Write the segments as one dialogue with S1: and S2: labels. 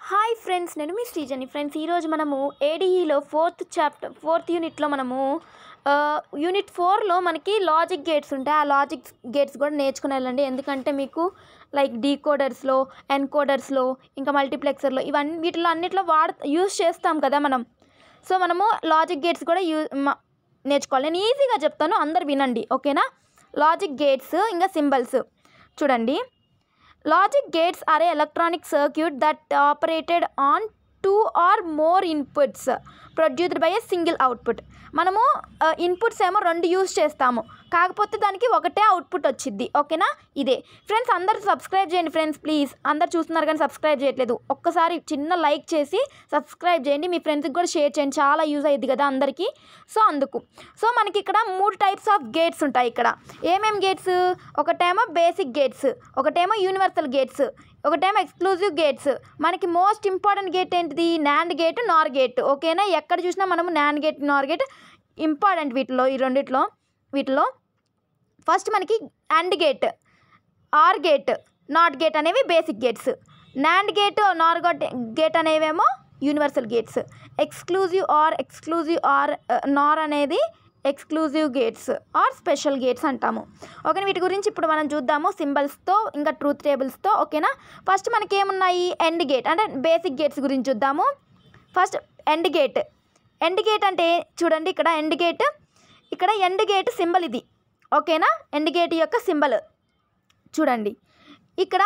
S1: hi friends నేను మీ శ్రీజని friends ఈరోజు మనము ఏడీఈలో ఫోర్త్ చాప్టర్ ఫోర్త్ యూనిట్లో మనము ఆ, యూనిట్ ఫోర్లో మనకి లాజిక్ గేట్స్ ఉంటాయి ఆ లాజిక్ గేట్స్ కూడా నేర్చుకుని వెళ్ళండి ఎందుకంటే మీకు లైక్ డీకోడర్స్లో ఎన్కోడర్స్లో ఇంకా మల్టీప్లెక్సర్లో ఇవన్నీ వీటిలో అన్నిట్లో వాడ యూస్ చేస్తాం కదా మనం సో మనము లాజిక్ గేట్స్ కూడా యూ మ- నేర్చుకోవాలి నేను ఈజీగా చెప్తాను అందరు వినండి ఓకేనా లాజిక్ గేట్స్ ఇంకా సింబల్స్ చూడండి Logic gates are a electronic circuit that operated on two or more inputs produced by a single output మనము ఇన్పుట్స్ ఏమో రెండు యూస్ చేస్తాము కాకపోతే దానికి ఒకటే అవుట్పుట్ వచ్చింది ఓకేనా ఇదే ఫ్రెండ్స్ అందరు సబ్స్క్రైబ్ చేయండి ఫ్రెండ్స్ ప్లీజ్ అందరు చూస్తున్నారు కానీ సబ్స్క్రైబ్ చేయట్లేదు ఒక్కసారి చిన్న లైక్ చేసి సబ్స్క్రైబ్ చేయండి మీ ఫ్రెండ్స్కి కూడా షేర్ చేయండి చాలా యూజ్ అయ్యింది కదా అందరికీ సో అందుకు సో మనకి ఇక్కడ మూడు టైప్స్ ఆఫ్ గేట్స్ ఉంటాయి ఇక్కడ ఏమేం గేట్స్ ఒకటేమో బేసిక్ గేట్స్ ఒకటేమో యూనివర్సల్ గేట్స్ ఒకటేమో ఎక్స్క్లూజివ్ గేట్స్ మనకి మోస్ట్ ఇంపార్టెంట్ గేట్ ఏంటిది నాండ్ గేట్ నార్ గేట్ ఓకేనా ఎక్కడ చూసినా మనము nand gate nor gate important వీటిలో ఈ రెండిట్లో వీటిలో ఫస్ట్ మనకి and gate or gate not gate అనేవి basic gates nand gate nor gate అనేవేమో universal gates exclusive or exclusive or nor అనేది exclusive gates or special gates అంటాము ఓకేనా వీటి గురించి ఇప్పుడు మనం చూద్దాము సింబల్స్తో ఇంకా ట్రూత్ టేబుల్స్తో ఓకేనా ఫస్ట్ మనకి ఏమున్నాయి ఎండ్ గేట్ అంటే బేసిక్ గేట్స్ గురించి చూద్దాము first and gate and gate అంటే చూడండి ఇక్కడ ఎండ్ గేట్ ఇక్కడ ఎండ్ గేట్ సింబల్ ఇది ఓకేనా ఎండ్ గేట్ యొక్క సింబల్ చూడండి ఇక్కడ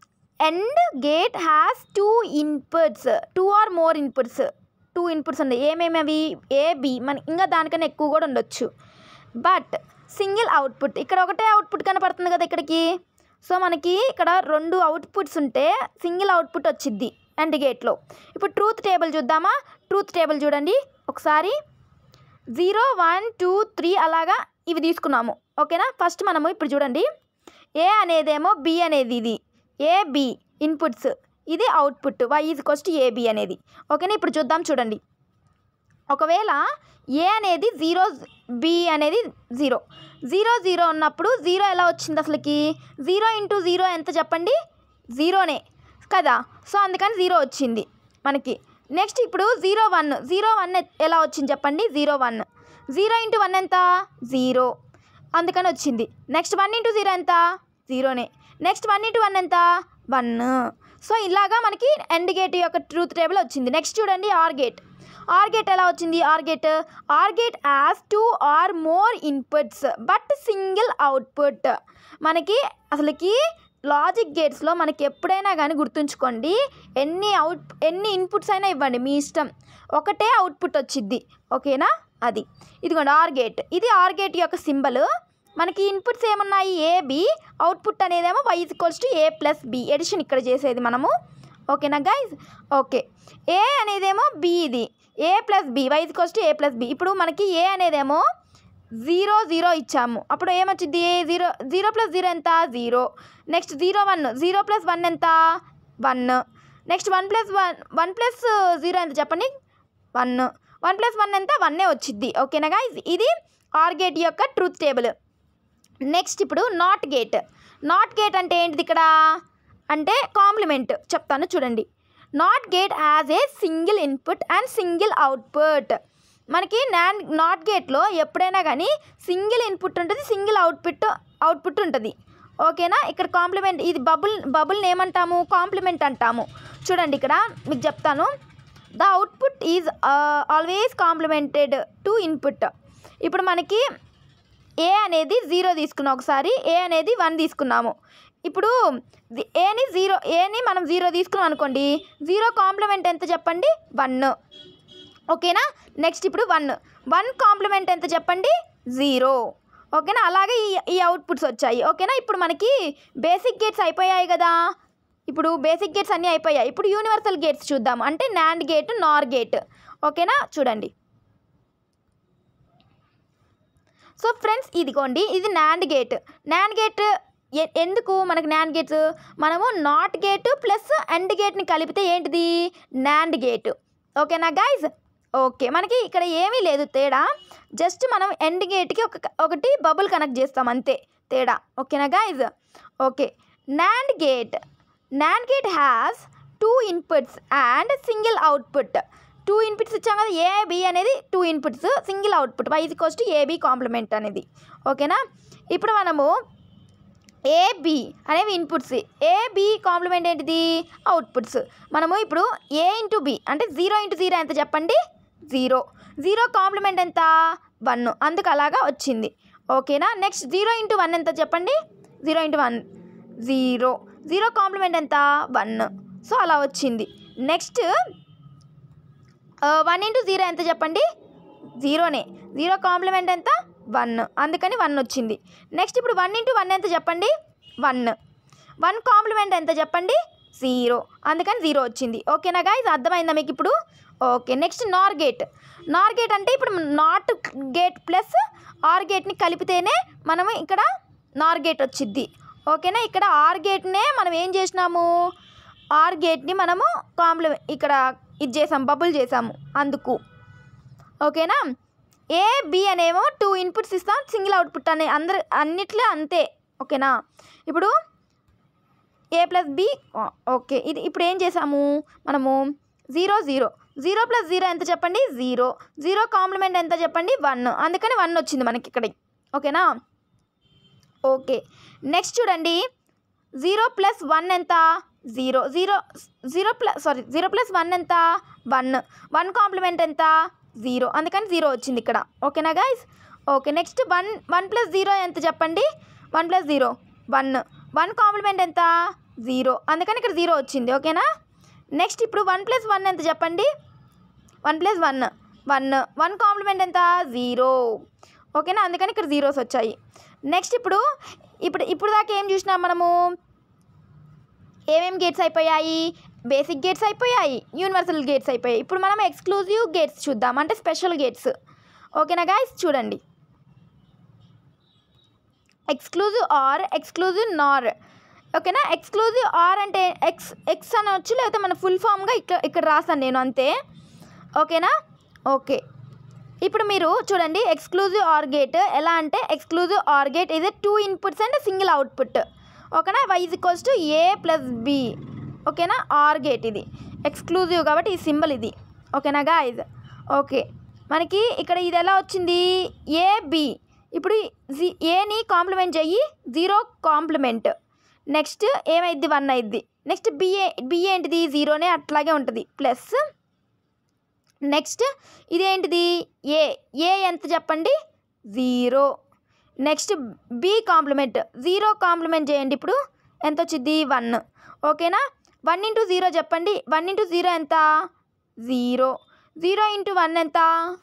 S1: and gate has two inputs two or more inputs two inputs ఉన్నాయి ఏమేమి అవి ఏ బి మన ఇంకా దానికన్నా ఎక్కువ కూడా ఉండొచ్చు బట్ సింగిల్ అవుట్పుట్ ఇక్కడ ఒకటే అవుట్పుట్ కనపడుతుంది కదా ఇక్కడికి సో మనకి ఇక్కడ రెండు అవుట్పుట్స్ ఉంటే సింగిల్ అవుట్పుట్ వచ్చింది ఎండ్ గేట్లో ఇప్పుడు ట్రూత్ టేబుల్ చూద్దామా ట్రూత్ టేబుల్ చూడండి ఒకసారి జీరో వన్ టూ త్రీ అలాగా ఇవి తీసుకున్నాము ఓకేనా ఫస్ట్ మనము ఇప్పుడు చూడండి ఏ అనేదేమో బి అనేది ఇది ఏ బి ఇన్పుట్స్ ఇది output Y is cost A B అనేది ఓకేనా ఇప్పుడు చూద్దాం చూడండి ఒకవేళ ఏ అనేది జీరో బి అనేది జీరో జీరో జీరో ఉన్నప్పుడు జీరో ఎలా వచ్చింది అసలుకి జీరో ఇంటూ జీరో ఎంత చెప్పండి జీరోనే కదా సో అందుకని జీరో వచ్చింది మనకి నెక్స్ట్ ఇప్పుడు జీరో వన్ జీరో వన్ ఎలా వచ్చింది చెప్పండి zero one zero into one ఎంత జీరో అందుకని వచ్చింది నెక్స్ట్ వన్ ఇంటూ జీరో ఎంత జీరోనే నెక్స్ట్ వన్ ఇంటూ వన్ ఎంత వన్ సో ఇలాగా మనకి ఎండ్ గేట్ యొక్క ట్రూత్ టేబుల్ వచ్చింది నెక్స్ట్ చూడండి ఆర్ గేట్ ఆర్ గేట్ ఎలా వచ్చింది or gate or gate has two or more inputs but single output మనకి అసలుకి లాజిక్ గేట్స్లో మనకి ఎప్పుడైనా కానీ గుర్తుంచుకోండి ఎన్ని అవుట్ ఎన్ని ఇన్పుట్స్ అయినా ఇవ్వండి మీ ఇష్టం ఒకటే అవుట్పుట్ వచ్చింది ఓకేనా అది ఇదిగోండి ఆర్ గేట్ ఇది ఆర్ గేట్ యొక్క సింబల్ మనకి ఇన్పుట్స్ ఏమున్నాయి ఏ బి అవుట్పుట్ అనేదేమో Y equals to A plus B addition ఇక్కడ చేసేది మనము ఓకేనా గైజ్ ఓకే ఏ అనేదేమో బి ఇది A plus B Y equals to A plus B ఇప్పుడు మనకి ఏ అనేదేమో జీరో జీరో ఇచ్చాము అప్పుడు ఏమొచ్చింది జీరో జీరో ప్లస్ జీరో ఎంత zero next zero one zero plus one ఎంత one next one plus one one plus zero ఎంత చెప్పండి వన్ వన్ ప్లస్ వన్ ఎంత వన్నే వచ్చింది ఓకేనా గైజ్ ఇది ఆర్ గేట్ యొక్క ట్రూత్ టేబుల్ నెక్స్ట్ ఇప్పుడు నాట్ గేట్ నాట్ గేట్ అంటే ఏంటిది ఇక్కడ అంటే కాంప్లిమెంట్ చెప్తాను చూడండి not gate has a single input and single output మనకి నాన్ నాట్ గేట్లో ఎప్పుడైనా కానీ సింగిల్ ఇన్పుట్ ఉంటుంది సింగిల్ అవుట్పుట్ అవుట్పుట్ ఉంటుంది ఓకేనా ఇక్కడ కాంప్లిమెంట్ ఇది బబుల్ బబుల్ని ఏమంటాము కాంప్లిమెంట్ అంటాము చూడండి ఇక్కడ మీకు చెప్తాను the output is always complemented to input ఇప్పుడు మనకి ఏ అనేది జీరో తీసుకున్నాం ఒకసారి ఏ అనేది వన్ తీసుకున్నాము ఇప్పుడు ది- ఏని జీరో ఏని మనం జీరో తీసుకున్నాం అనుకోండి జీరో కాంప్లిమెంట్ ఎంత చెప్పండి వన్ ఓకేనా నెక్స్ట్ ఇప్పుడు వన్ వన్ కాంప్లిమెంట్ ఎంత చెప్పండి జీరో ఓకేనా అలాగే ఈ ఈ అవుట్పుట్స్ వచ్చాయి ఓకేనా ఇప్పుడు మనకి బేసిక్ గేట్స్ అయిపోయాయి కదా ఇప్పుడు బేసిక్ గేట్స్ అన్నీ అయిపోయాయి ఇప్పుడు యూనివర్సల్ గేట్స్ చూద్దాం అంటే నాండ్ గేట్ నార్ గేట్ ఓకేనా చూడండి సో ఫ్రెండ్స్ ఇదిగోండి ఇది నాండ్ గేట్ నాండ్ గేట్ ఎ- ఎందుకు మనకు నాండ్ గేట్స్ మనము నాట్ గేట్ ప్లస్ అండ్ గేట్ని కలిపితే ఏంటిది నాండ్ గేట్ ఓకేనా గైజ్ ఓకే మనకి ఇక్కడ ఏమీ లేదు తేడా జస్ట్ మనం ఎండ్ గేట్కి ఒక ఒకటి బబుల్ కనెక్ట్ చేస్తాం అంతే తేడా ఓకేనా guys okay nand gate nand gate has two inputs and single output two inputs ఇచ్చాం కదా ఏ బి అనేది two inputs single output Y is cost A B complement అనేది ఓకేనా ఇప్పుడు మనము ఏబి అనేవి ఇన్పుట్స్ ఏబి కాంప్లిమెంట్ ఏంటిది అవుట్పుట్స్ మనము ఇప్పుడు ఏ ఇంటూ బి అంటే జీరో ఇంటూ జీరో ఎంత చెప్పండి జీరో జీరో కాంప్లిమెంట్ ఎంత వన్ అందుకు అలాగా వచ్చింది ఓకేనా నెక్స్ట్ జీరో ఇంటూ వన్ ఎంత చెప్పండి zero into one zero zero complement ఎంత వన్ సో అలా వచ్చింది నెక్స్ట్ వన్ ఇంటూ జీరో ఎంత చెప్పండి జీరోనే జీరో కాంప్లిమెంట్ ఎంత వన్ అందుకని వన్ వచ్చింది నెక్స్ట్ ఇప్పుడు వన్ ఇంటూ వన్ ఎంత చెప్పండి వన్ వన్ కాంప్లిమెంట్ ఎంత చెప్పండి జీరో అందుకని జీరో వచ్చింది ఓకేనా గాయస్ అర్థమైందా మీకు ఇప్పుడు okay next nor gate nor gate అంటే ఇప్పుడు నాట్ గేట్ ప్లస్ ఆర్ గేట్ని కలిపితేనే మనం ఇక్కడ నార్ గేట్ వచ్చిద్ది ఓకేనా ఇక్కడ ఆర్ గేట్నే మనం ఏం చేసినాము ఆర్ గేట్ని మనము కాంప్లిమెంట్ ఇక్కడ ఇది చేసాం బబుల్ చేసాము అందుకు ఓకేనా ఏ బి అనేమో టూ ఇన్పుట్స్ ఇస్తాం సింగిల్ అవుట్పుట్ అనే అందరు అన్నిట్లో అంతే ఓకేనా ఇప్పుడు ఏ ప్లస్ బి ఓకే ఇది ఇప్పుడు ఏం చేసాము మనము zero zero zero plus zero ఎంత చెప్పండి జీరో జీరో కాంప్లిమెంట్ ఎంత చెప్పండి వన్ అందుకని వన్ వచ్చింది మనకి ఇక్కడ ఓకేనా ఓకే నెక్స్ట్ చూడండి జీరో ప్లస్ వన్ ఎంత zero zero zero plus sorry zero plus one ఎంత వన్ వన్ కాంప్లిమెంట్ ఎంత జీరో అందుకని జీరో వచ్చింది ఇక్కడ ఓకేనా guys okay next one one plus zero ఎంత చెప్పండి one plus zero one one complement ఎంత జీరో అందుకని ఇక్కడ జీరో వచ్చింది ఓకేనా నెక్స్ట్ ఇప్పుడు వన్ ప్లస్ వన్ ఎంత చెప్పండి one plus one one one complement ఎంత జీరో ఓకేనా అందుకని ఇక్కడ జీరోస్ వచ్చాయి నెక్స్ట్ ఇప్పుడు ఇప్పుడు ఇప్పుడు దాకా ఏం చూసినాం మనము ఏమేమి గేట్స్ అయిపోయాయి బేసిక్ గేట్స్ అయిపోయాయి యూనివర్సల్ గేట్స్ అయిపోయాయి ఇప్పుడు మనం ఎక్స్క్లూజివ్ గేట్స్ చూద్దాం అంటే స్పెషల్ గేట్స్ ఓకేనా గాయస్ చూడండి ఎక్స్క్లూజివ్ ఆర్ ఎక్స్క్లూజివ్ నార్ ఓకేనా ఎక్స్క్లూజివ్ ఆర్ అంటే ఎక్స్ ఎక్స్ అనొచ్చు లేకపోతే మన ఫుల్ ఫామ్గా ఇక్కడ ఇక్కడ రాసాను నేను అంతే ఓకేనా ఓకే ఇప్పుడు మీరు చూడండి ఎక్స్క్లూజివ్ ఆర్ గేట్ ఎలా అంటే ఎక్స్క్లూజివ్ ఆర్ గేట్ ఇది two inputs and single output ఓకేనా Y is equals to A plus B ఓకేనా ఆర్ గేట్ ఇది ఎక్స్క్లూజివ్ కాబట్టి ఈ సింబల్ ఇది ఓకేనా గాయజ్ ఓకే మనకి ఇక్కడ ఇది ఎలా వచ్చింది ఏ బి ఇప్పుడు జీ ఏని కాంప్లిమెంట్ చెయ్యి జీరో కాంప్లిమెంట్ నెక్స్ట్ ఏమైద్ది వన్ అయిద్ది నెక్స్ట్ బిఏ బిఏ ఏంటిది జీరోనే అట్లాగే ఉంటుంది ప్లస్ నెక్స్ట్ ఇదేంటిది ఏ ఏ ఎంత చెప్పండి zero next B complement zero complement చేయండి ఇప్పుడు ఎంత వచ్చింది వన్ ఓకేనా వన్ ఇంటూ జీరో చెప్పండి వన్ ఇంటూ జీరో ఎంత జీరో జీరో ఇంటూ వన్ ఎంత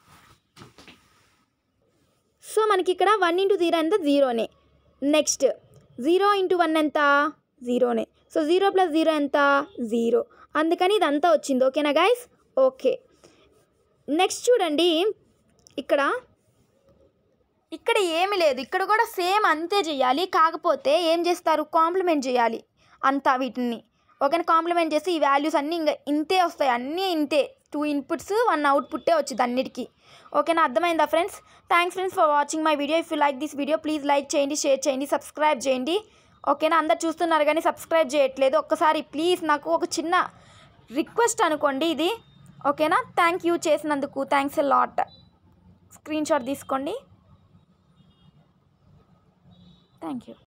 S1: సో మనకి ఇక్కడ వన్ ఇంటూ జీరో ఎంత జీరోనే నెక్స్ట్ జీరో ఇంటూ వన్ ఎంత జీరోనే సో జీరో ప్లస్ జీరో ఎంత జీరో అందుకని ఇదంతా వచ్చింది ఓకేనా గాయస్ ఓకే నెక్స్ట్ చూడండి ఇక్కడ ఇక్కడ ఏమి లేదు ఇక్కడ కూడా సేమ్ అంతే చేయాలి కాకపోతే ఏం చేస్తారు కాంప్లిమెంట్ చేయాలి అంతా వీటిని ఓకేనా కాంప్లిమెంట్ చేసి ఈ వాల్యూస్ అన్నీ ఇంకా ఇంతే వస్తాయి అన్నీ ఇంతే టూ ఇన్పుట్స్ వన్ అవుట్పుట్టే వచ్చింది అన్నిటికీ ఓకేనా అర్థమైందా friends thanks friends for watching my video if you like this video please like చేయండి షేర్ చేయండి సబ్స్క్రైబ్ చేయండి ఓకేనా అందరు చూస్తున్నారు కానీ సబ్స్క్రైబ్ చేయట్లేదు ఒక్కసారి ప్లీజ్ నాకు ఒక చిన్న రిక్వెస్ట్ అనుకోండి ఇది ఓకేనా థ్యాంక్ యూ చేసినందుకు thanks a lot screenshot తీసుకోండి థ్యాంక్ యూ